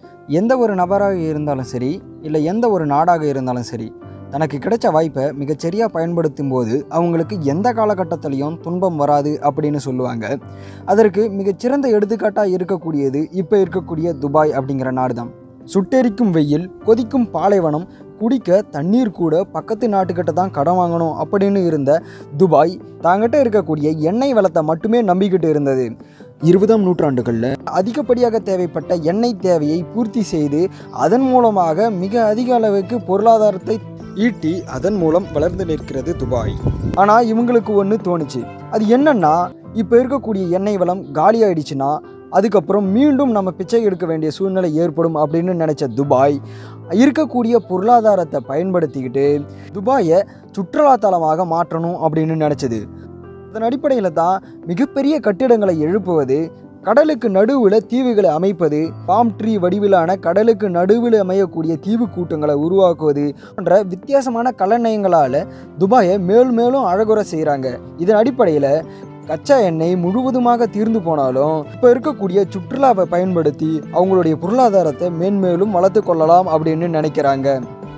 எந்த ஒரு நபராக இருந்தாலும் சரி இல்லை எந்த ஒரு நாடாக இருந்தாலும் சரி தனக்கு கிடைச்ச வாய்ப்பை மிகச்சரியாக பயன்படுத்தும் போது அவங்களுக்கு எந்த காலகட்டத்திலையும் துன்பம் வராது அப்படின்னு சொல்லுவாங்க அதற்கு மிகச்சிறந்த எடுத்துக்காட்டாக இருக்கக்கூடியது இப்போ இருக்கக்கூடிய துபாய் அப்படிங்கிற நாடு தான் சுட்டெரிக்கும் வெயில் கொதிக்கும் பாலைவனம் குடிக்க தண்ணீர் கூட பக்கத்து நாட்டுக்கிட்ட தான் கடன் வாங்கணும் அப்படின்னு இருந்த துபாய் தாங்கிட்ட இருக்கக்கூடிய எண்ணெய் வளத்தை மட்டுமே நம்பிக்கிட்டு இருந்தது இருபதாம் நூற்றாண்டுகளில் அதிகப்படியாக தேவைப்பட்ட எண்ணெய் தேவையை பூர்த்தி செய்து அதன் மூலமாக மிக அதிக அளவுக்கு பொருளாதாரத்தை ஈட்டி அதன் மூலம் வளர்ந்து நிற்கிறது துபாய் ஆனால் இவங்களுக்கு ஒன்று தோணுச்சு அது என்னன்னா இப்போ இருக்கக்கூடிய எண்ணெய் வளம் காலி ஆயிடுச்சுன்னா அதுக்கப்புறம் மீண்டும் நம்ம பிச்சை எடுக்க வேண்டிய சூழ்நிலை ஏற்படும் அப்படின்னு நினச்ச துபாய் இருக்கக்கூடிய பொருளாதாரத்தை பயன்படுத்திக்கிட்டு துபாயை சுற்றுலாத்தலமாக மாற்றணும் அப்படின்னு நினச்சது அதன் அடிப்படையில் தான் மிகப்பெரிய கட்டிடங்களை எழுப்புவது கடலுக்கு நடுவில் தீவுகளை அமைப்பது பாம் ட்ரீ வடிவிலான கடலுக்கு நடுவில் அமையக்கூடிய தீவு கூட்டங்களை உருவாக்குவது போன்ற வித்தியாசமான கலநயங்களால் துபாயை மேலும் மேலும் அழகுற செய்கிறாங்க இதன் அடிப்படையில் கச்சா எண்ணெய் முழுவதுமாக தீர்ந்து போனாலும் இப்போ இருக்கக்கூடிய சுற்றுலாவை பயன்படுத்தி அவங்களுடைய பொருளாதாரத்தை மேன்மேலும் வளர்த்து கொள்ளலாம் அப்படின்னு நினைக்கிறாங்க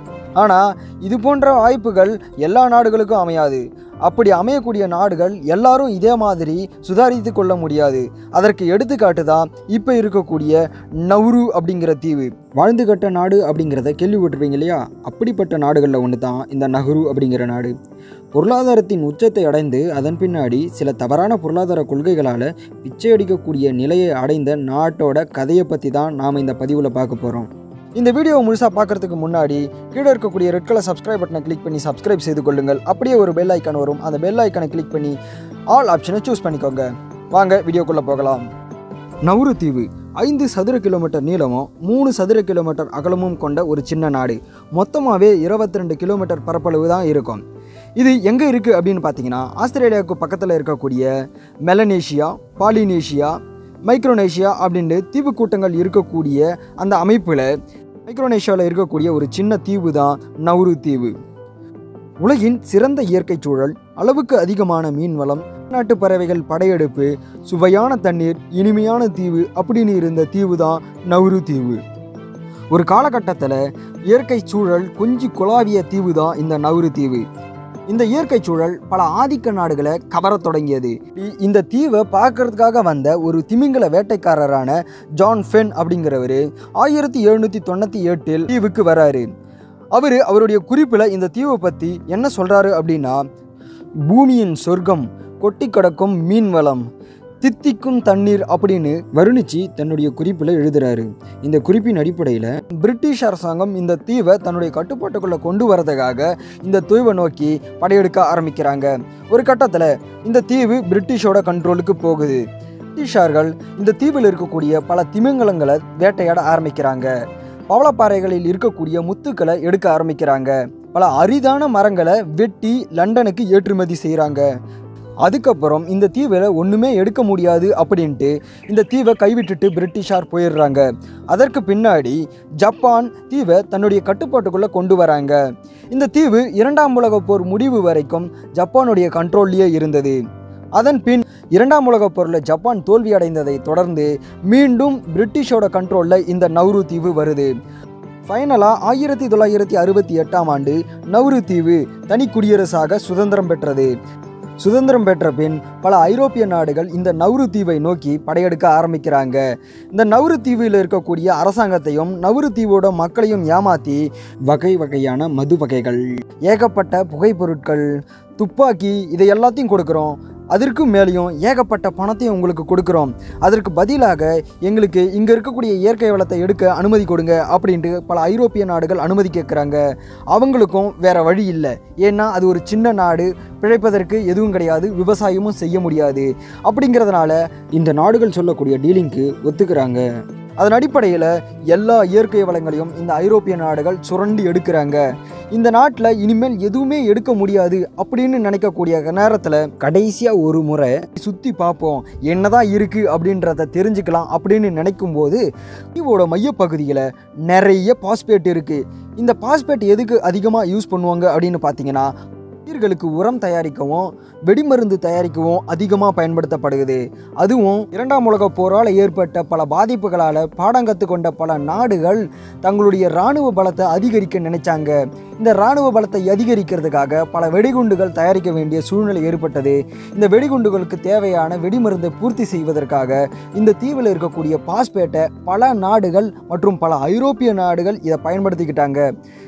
ஆனால் இது போன்ற வாய்ப்புகள் எல்லா நாடுகளுக்கும் அமையாது அப்படி அமையக்கூடிய நாடுகள் எல்லாரும் இதே மாதிரி சுதாரித்து கொள்ள முடியாது அதற்கு எடுத்துக்காட்டு தான் இப்போ இருக்கக்கூடிய நவ்ரு அப்படிங்கிற தீவு வாழ்ந்து கட்ட நாடு அப்படிங்கிறத கேள்விப்பட்டிருப்பீங்க இல்லையா அப்படிப்பட்ட நாடுகளில் ஒன்று தான் இந்த நஹ்ரு அப்படிங்கிற நாடு பொருளாதாரத்தின் உச்சத்தை அடைந்து அதன் பின்னாடி சில தவறான பொருளாதார கொள்கைகளால் பிச்சை அடிக்கக்கூடிய நிலையை அடைந்த நாட்டோட கதையை பற்றி தான் நாம் இந்த பதிவில் பார்க்க போகிறோம் இந்த வீடியோவை முழுசாக பார்க்கறதுக்கு முன்னாடி கீழே இருக்கக்கூடிய ரெட் கலர் சப்ஸ்கிரைப் பட்டனை கிளிக் பண்ணி சப்ஸ்கிரைப் செய்து கொள்ளுங்கள் அப்படியே ஒரு பெல் ஐக்கான் வரும் அந்த பெல் ஐக்கானை கிளிக் பண்ணி ஆல் ஆப்ஷனை சூஸ் பண்ணிக்கோங்க வாங்க வீடியோக்குள்ளே போகலாம் நவுரு தீவு ஐந்து சதுர கிலோமீட்டர் நீளமும் மூணு சதுர கிலோமீட்டர் அகலமும் கொண்ட ஒரு சின்ன நாடு மொத்தமாகவே இருபத்தி ரெண்டு கிலோமீட்டர் பரப்பளவு தான் இருக்கும் இது எங்கே இருக்குது அப்படின்னு பார்த்தீங்கன்னா ஆஸ்திரேலியாவுக்கு பக்கத்தில் இருக்கக்கூடிய மெலனேஷியா பாலினேஷியா மைக்ரோனேஷியா அப்படின்ட்டு தீவு கூட்டங்கள் இருக்கக்கூடிய அந்த அமைப்பில் மைக்ரோனேஷியாவில் இருக்கக்கூடிய ஒரு சின்ன தீவு தான் நவுரு தீவு உலகின் சிறந்த இயற்கை சூழல் அளவுக்கு அதிகமான மீன் வளம் நாட்டு பறவைகள் படையெடுப்பு சுவையான தண்ணீர் இனிமையான தீவு அப்படின்னு இருந்த தீவு தான் நவுரு தீவு ஒரு காலகட்டத்தில் இயற்கை சூழல் கொஞ்சி குழாவிய தீவு தான் இந்த நவுரு தீவு இந்த இயற்கை சூழல் பல ஆதிக்க நாடுகளை கவரத் தொடங்கியது இ- இந்த தீவை பார்க்கறதுக்காக வந்த ஒரு திமிங்கல வேட்டைக்காரரான ஜான் ஃபென் அப்படிங்கிறவர் ஆயிரத்தி எழுநூற்றி தொண்ணூற்றி எட்டில் தீவுக்கு வராரு அவர் அவருடைய குறிப்பில் இந்த தீவை பற்றி என்ன சொல்கிறாரு அப்படின்னா பூமியின் சொர்க்கம் கொட்டி கிடக்கும் மீன் வளம் தித்திக்கும் தண்ணீர் அப்படின்னு வருணிச்சு தன்னுடைய குறிப்பில் எழுதுறாரு இந்த குறிப்பின் அடிப்படையில் பிரிட்டிஷ் அரசாங்கம் இந்த தீவை தன்னுடைய கட்டுப்பாட்டுக்குள்ளே கொண்டு வரதுக்காக இந்த தீவை நோக்கி படையெடுக்க ஆரம்பிக்கிறாங்க ஒரு கட்டத்தில் இந்த தீவு பிரிட்டிஷோட கண்ட்ரோலுக்கு போகுது பிரிட்டிஷார்கள் இந்த தீவில் இருக்கக்கூடிய பல திமிங்கலங்களை வேட்டையாட ஆரம்பிக்கிறாங்க பவளப்பாறைகளில் இருக்கக்கூடிய முத்துக்களை எடுக்க ஆரம்பிக்கிறாங்க பல அரிதான மரங்களை வெட்டி லண்டனுக்கு ஏற்றுமதி செய்கிறாங்க அதுக்கப்புறம் இந்த தீவில் ஒன்றுமே எடுக்க முடியாது அப்படின்ட்டு இந்த தீவை கைவிட்டுட்டு பிரிட்டிஷார் போயிடுறாங்க அதற்கு பின்னாடி ஜப்பான் தீவை தன்னுடைய கட்டுப்பாட்டுக்குள்ளே கொண்டு வராங்க இந்த தீவு இரண்டாம் உலகப் போர் முடிவு வரைக்கும் ஜப்பானுடைய கண்ட்ரோல்லையே இருந்தது அதன் பின் இரண்டாம் உலகப் போரில் ஜப்பான் தோல்வி அடைந்ததை தொடர்ந்து மீண்டும் பிரிட்டிஷோட கண்ட்ரோலில் இந்த நவ்ரு தீவு வருது ஃபைனலாக ஆயிரத்தி தொள்ளாயிரத்தி அறுபத்தி எட்டாம் ஆண்டு நவ்ரு தீவு தனி குடியரசாக சுதந்திரம் பெற்றது சுதந்திரம் பெற்ற பின் பல ஐரோப்பிய நாடுகள் இந்த நவ்ரு தீவை நோக்கி படையெடுக்க ஆரம்பிக்கிறாங்க இந்த நவ்ரு தீவில் இருக்கக்கூடிய அரசாங்கத்தையும் நவ்ரு தீவோட மக்களையும் ஏமாற்றி வகை வகையான மது வகைகள் ஏகப்பட்ட புகைப்பொருட்கள் துப்பாக்கி இதை எல்லாத்தையும் கொடுக்குறோம் அதற்கு மேலேயும் ஏகப்பட்ட பணத்தையும் உங்களுக்கு கொடுக்குறோம் அதற்கு பதிலாக எங்களுக்கு இங்கே இருக்கக்கூடிய இயற்கை வளத்தை எடுக்க அனுமதி கொடுங்க அப்படின்ட்டு பல ஐரோப்பிய நாடுகள் அனுமதி கேட்குறாங்க அவங்களுக்கும் வேற வழி இல்லை ஏன்னா அது ஒரு சின்ன நாடு பிழைப்பதற்கு எதுவும் கிடையாது விவசாயமும் செய்ய முடியாது அப்படிங்கிறதுனால இந்த நாடுகள் சொல்லக்கூடிய டீலிங்க்கு ஒத்துக்கிறாங்க அதன் அடிப்படையில் எல்லா இயற்கை வளங்களையும் இந்த ஐரோப்பிய நாடுகள் சுரண்டி எடுக்கிறாங்க இந்த நாட்டில் இனிமேல் எதுவுமே எடுக்க முடியாது அப்படின்னு நினைக்கக்கூடிய நேரத்தில் கடைசியாக ஒரு முறை சுற்றி பார்ப்போம் என்னதான் இருக்குது அப்படின்றத தெரிஞ்சுக்கலாம் அப்படின்னு நினைக்கும் போது தீவோட மையப்பகுதியில் நிறைய பாஸ்பேட் இருக்குது இந்த பாஸ்பேட் எதுக்கு அதிகமாக யூஸ் பண்ணுவாங்க அப்படின்னு பார்த்தீங்கன்னா பயிர்களுக்கு உரம் தயாரிக்கவும் வெடிமருந்து தயாரிக்கவும் அதிகமாக பயன்படுத்தப்படுகிறது அதுவும் இரண்டாம் உலகப் போரால் ஏற்பட்ட பல பாதிப்புகளால் பாடம் கற்றுக்கொண்ட பல நாடுகள் தங்களுடைய இராணுவ பலத்தை அதிகரிக்க நினைச்சாங்க இந்த இராணுவ பலத்தை அதிகரிக்கிறதுக்காக பல வெடிகுண்டுகள் தயாரிக்க வேண்டிய சூழ்நிலை ஏற்பட்டது இந்த வெடிகுண்டுகளுக்கு தேவையான வெடிமருந்தை பூர்த்தி செய்வதற்காக இந்த தீவில் இருக்கக்கூடிய பாஸ்பேட்டை பல நாடுகள் மற்றும் பல ஐரோப்பிய நாடுகள் இதை பயன்படுத்திக்கிட்டாங்க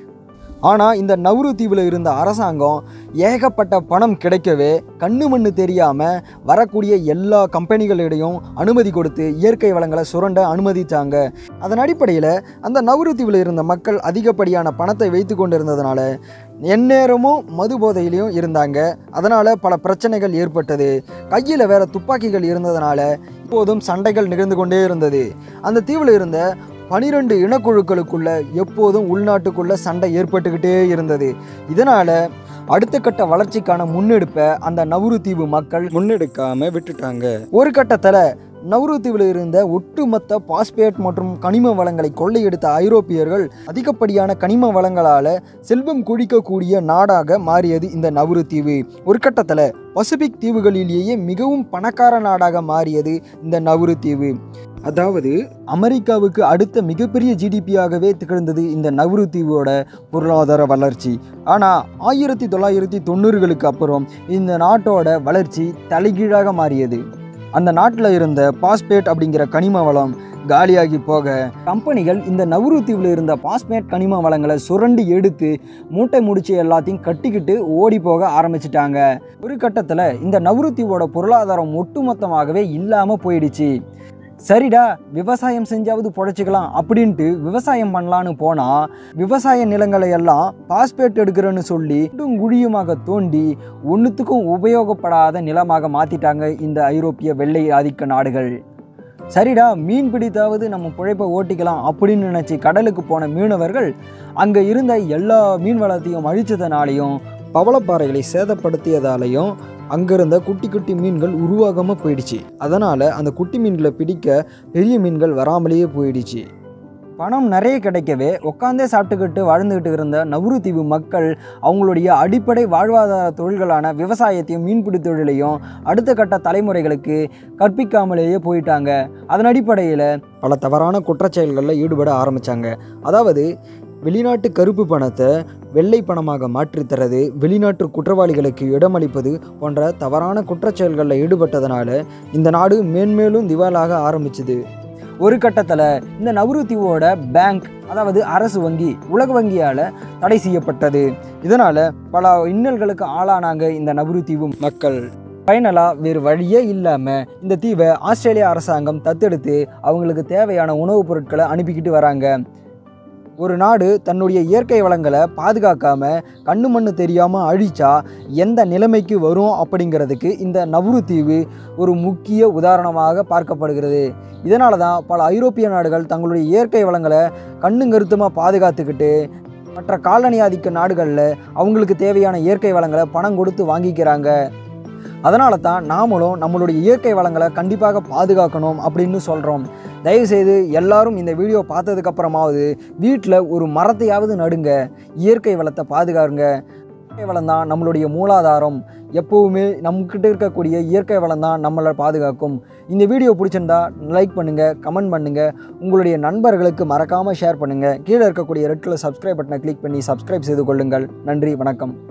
ஆனால் இந்த நவ்ரு தீவில் இருந்த அரசாங்கம் ஏகப்பட்ட பணம் கிடைக்கவே கண்ணு மண்ணு தெரியாமல் வரக்கூடிய எல்லா கம்பெனிகளிடையும் அனுமதி கொடுத்து இயற்கை வளங்களை சுரண்ட அனுமதித்தாங்க அதன் அடிப்படையில் அந்த நவ்ரு தீவில் இருந்த மக்கள் அதிகப்படியான பணத்தை வைத்து கொண்டிருந்ததுனால எந்நேரமும் மது போதையிலையும் இருந்தாங்க அதனால் பல பிரச்சனைகள் ஏற்பட்டது கையில் வேற துப்பாக்கிகள் இருந்ததுனால இப்போதும் சண்டைகள் நிகழ்ந்து கொண்டே இருந்தது அந்த தீவில் இருந்த பனிரெண்டு இனக்குழுக்களுக்குள்ள எப்போதும் உள்நாட்டுக்குள்ள சண்டை ஏற்பட்டுக்கிட்டே இருந்தது இதனால அடுத்த கட்ட வளர்ச்சிக்கான முன்னெடுப்பை அந்த நவுரு தீவு மக்கள் முன்னெடுக்காம விட்டுட்டாங்க ஒரு கட்டத்தில் நவ்ரு தீவில் இருந்த ஒட்டுமொத்த பாஸ்பேட் மற்றும் கனிம வளங்களை கொள்ளையெடுத்த ஐரோப்பியர்கள் அதிகப்படியான கனிம வளங்களால் செல்வம் குடிக்கக்கூடிய நாடாக மாறியது இந்த நவ்ரு தீவு ஒரு கட்டத்தில் பசிபிக் தீவுகளிலேயே மிகவும் பணக்கார நாடாக மாறியது இந்த நவ்ரு தீவு அதாவது அமெரிக்காவுக்கு அடுத்த மிகப்பெரிய ஜிடிபியாகவே திகழ்ந்தது இந்த நவ்ரு தீவோட பொருளாதார வளர்ச்சி ஆனால் ஆயிரத்தி தொள்ளாயிரத்தி தொண்ணூறுகளுக்கு அப்புறம் இந்த நாட்டோட வளர்ச்சி தலைகீழாக மாறியது அந்த நாட்டில் இருந்த பாஸ்பேட் அப்படிங்கிற கனிம வளம் காலியாகி போக கம்பெனிகள் இந்த நவ்ரு தீவில் இருந்த பாஸ்பேட் கனிம வளங்களை சுரண்டி எடுத்து மூட்டை முடிச்சு எல்லாத்தையும் கட்டிக்கிட்டு ஓடி போக ஆரம்பிச்சிட்டாங்க ஒரு கட்டத்தில் இந்த நவ்ரு தீவோட பொருளாதாரம் ஒட்டுமொத்தமாகவே இல்லாமல் போயிடுச்சு சரிடா விவசாயம் செஞ்சாவது பொழைச்சிக்கலாம் அப்படின்ட்டு விவசாயம் பண்ணலான்னு போனால் விவசாய நிலங்களை எல்லாம் பாஸ்பேட் எடுக்கிறேன்னு சொல்லி குண்டும் குழியுமாக தோண்டி ஒன்றுத்துக்கும் உபயோகப்படாத நிலமாக மாற்றிட்டாங்க இந்த ஐரோப்பிய வெள்ளை ஆதிக்க நாடுகள் சரிடா மீன் பிடித்தாவது நம்ம பிழைப்பை ஓட்டிக்கலாம் அப்படின்னு நினச்சி கடலுக்கு போன மீனவர்கள் அங்கே இருந்த எல்லா மீன் வளத்தையும் அழிச்சதுனாலையும் பவளப்பாறைகளை சேதப்படுத்தியதாலையும் அங்கிருந்த குட்டி குட்டி மீன்கள் உருவாகாமல் போயிடுச்சு அதனால் அந்த குட்டி மீன்களை பிடிக்க பெரிய மீன்கள் வராமலேயே போயிடுச்சு பணம் நிறைய கிடைக்கவே உட்காந்தே சாப்பிட்டுக்கிட்டு வாழ்ந்துக்கிட்டு இருந்த நவ்ரு தீவு மக்கள் அவங்களுடைய அடிப்படை வாழ்வாதார தொழில்களான விவசாயத்தையும் மீன்பிடி தொழிலையும் அடுத்த கட்ட தலைமுறைகளுக்கு கற்பிக்காமலேயே போயிட்டாங்க அதன் அடிப்படையில் பல தவறான குற்றச்செயல்களில் ஈடுபட ஆரம்பித்தாங்க அதாவது வெளிநாட்டு கருப்பு பணத்தை வெள்ளை பணமாக மாற்றித் தரது வெளிநாட்டு குற்றவாளிகளுக்கு இடமளிப்பது போன்ற தவறான குற்றச்செயல்களில் ஈடுபட்டதனால இந்த நாடு மேன்மேலும் திவாலாக ஆரம்பிச்சுது ஒரு கட்டத்தில் இந்த நவ்ரு தீவோட பேங்க் அதாவது அரசு வங்கி உலக வங்கியால் தடை செய்யப்பட்டது இதனால் பல இன்னல்களுக்கு ஆளானாங்க இந்த நவ்ரு தீவு மக்கள் ஃபைனலாக வேறு வழியே இல்லாமல் இந்த தீவை ஆஸ்திரேலியா அரசாங்கம் தத்தெடுத்து அவங்களுக்கு தேவையான உணவுப் பொருட்களை அனுப்பிக்கிட்டு வராங்க ஒரு நாடு தன்னுடைய இயற்கை வளங்களை பாதுகாக்காம கண்ணு மண்ணு தெரியாமல் அழிச்சா எந்த நிலைமைக்கு வரும் அப்படிங்கிறதுக்கு இந்த நவ்ரு தீவு ஒரு முக்கிய உதாரணமாக பார்க்கப்படுகிறது இதனால தான் பல ஐரோப்பிய நாடுகள் தங்களுடைய இயற்கை வளங்களை கண்ணுங்கருத்துமாக பாதுகாத்துக்கிட்டு மற்ற காலனி ஆதிக்க நாடுகளில் அவங்களுக்கு தேவையான இயற்கை வளங்களை பணம் கொடுத்து வாங்கிக்கிறாங்க அதனால தான் நாமளும் நம்மளுடைய இயற்கை வளங்களை கண்டிப்பாக பாதுகாக்கணும் அப்படின்னு சொல்கிறோம் தயவுசெய்து எல்லாரும் இந்த வீடியோ பார்த்ததுக்கப்புறமாவது வீட்டில் ஒரு மரத்தையாவது நடுங்க இயற்கை வளத்தை பாதுகாருங்க இயற்கை வளம் தான் நம்மளுடைய மூலாதாரம் எப்போவுமே நம்மக்கிட்ட இருக்கக்கூடிய இயற்கை வளம் தான் நம்மளை பாதுகாக்கும் இந்த வீடியோ பிடிச்சிருந்தா லைக் பண்ணுங்கள் கமெண்ட் பண்ணுங்கள் உங்களுடைய நண்பர்களுக்கு மறக்காமல் ஷேர் பண்ணுங்கள் கீழே இருக்கக்கூடிய ரெட் கலர் சப்ஸ்கிரைப் பட்டனை கிளிக் பண்ணி சப்ஸ்கிரைப் செய்து கொள்ளுங்கள் நன்றி வணக்கம்